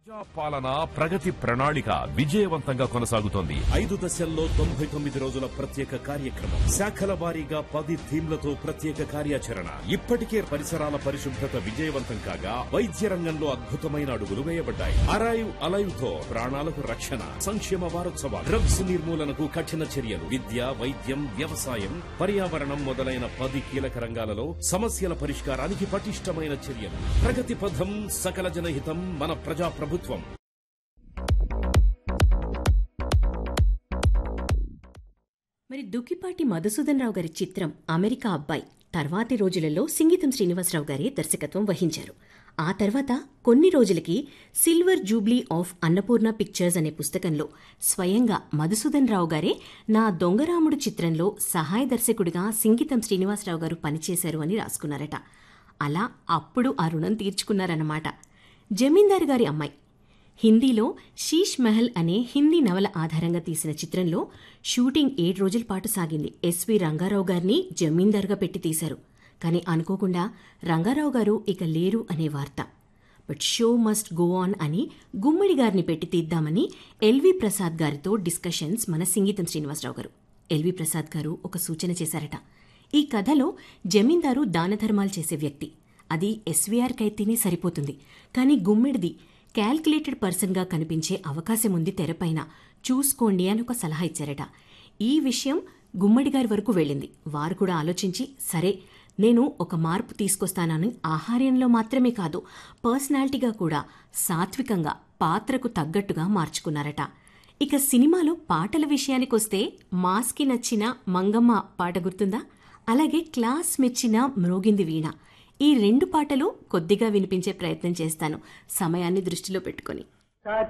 ప్రజా పాలన ప్రగతి ప్రణాళిక విజయవంతంగా కొనసాగుతోంది ఐదు దశల్లో తొంభై తొమ్మిది రోజుల ప్రత్యేక కార్యక్రమం శాఖల వారీగా పది థీమ్లతో ప్రత్యేక కార్యాచరణ ఇప్పటికే పరిసరాల పరిశుభ్రత విజయవంతం కాగా వైద్య రంగంలో అద్భుతమైన అడుగులు వేయబడ్డాయి అరైవ్ అలైవ్ తో ప్రాణాలకు రక్షణ సంక్షేమ వారోత్సవాలు డ్రగ్స్ నిర్మూలనకు కఠిన చర్యలు విద్య వైద్యం వ్యవసాయం పర్యావరణం మొదలైన పది కీలక రంగాలలో సమస్యల పరిష్కారానికి పటిష్టమైన చర్యలు ప్రగతి పథం సకల జనహితం మన ప్రజా ప్రభుత్వం మరి దుక్కిపాటి మధుసూదన్ రావు గారి చిత్రం అమెరికా అబ్బాయి తర్వాతి రోజులలో సింగీతం శ్రీనివాసరావు గారే దర్శకత్వం వహించారు ఆ తర్వాత కొన్ని రోజులకి silver jubilee of Annapurna pictures అనే పుస్తకంలో స్వయంగా మధుసూదన్ రావు గారే నా దొంగరాముడు చిత్రంలో సహాయ దర్శకుడిగా సింగీతం శ్రీనివాసరావు గారు పనిచేశారు అని రాసుకున్నారట అలా అప్పుడు ఆ రుణం తీర్చుకున్నారన్నమాట జమీందారు గారి అమ్మాయి హిందీలో శీష్ మహల్ అనే హిందీ నవల ఆధారంగా తీసిన చిత్రంలో షూటింగ్ ఏడు రోజుల పాటు సాగింది ఎస్వి రంగారావు గారిని జమీందారుగా పెట్టి తీశారు కానీ అనుకోకుండా రంగారావు గారు ఇక లేరు అనే వార్త but show must go on అని గుమ్మడి గారిని పెట్టి తీద్దామని ఎల్వి ప్రసాద్ గారితో డిస్కషన్స్ మన సింగీతం శ్రీనివాసరావు గారు ఎల్వి ప్రసాద్ గారు ఒక సూచన చేశారట ఈ కథలో జమీందారు దానధర్మాలు చేసే వ్యక్తి అది ఎస్వీఆర్కైతేనే సరిపోతుంది కానీ గుమ్మిడిది క్యాల్కులేటెడ్ పర్సన్గా కనిపించే అవకాశం ఉంది తెరపైన చూసుకోండి అని ఒక సలహా ఇచ్చారట ఈ విషయం గుమ్మడి గారి వరకు వెళ్ళింది వారు కూడా ఆలోచించి సరే నేను ఒక మార్పు తీసుకొస్తానని ఆహార్యంలో మాత్రమే కాదు పర్సనాలిటీగా కూడా సాత్వికంగా పాత్రకు తగ్గట్టుగా మార్చుకున్నారట ఇక సినిమాలో పాటల విషయానికొస్తే మాస్కి నచ్చిన మంగమ్మ పాట గుర్తుందా అలాగే క్లాస్ మెచ్చిన మ్రోగింది వీణ ఈ రెండు పాటలు కొద్దిగా వినిపించే ప్రయత్నం చేస్తాను సమయాన్ని దృష్టిలో పెట్టుకొని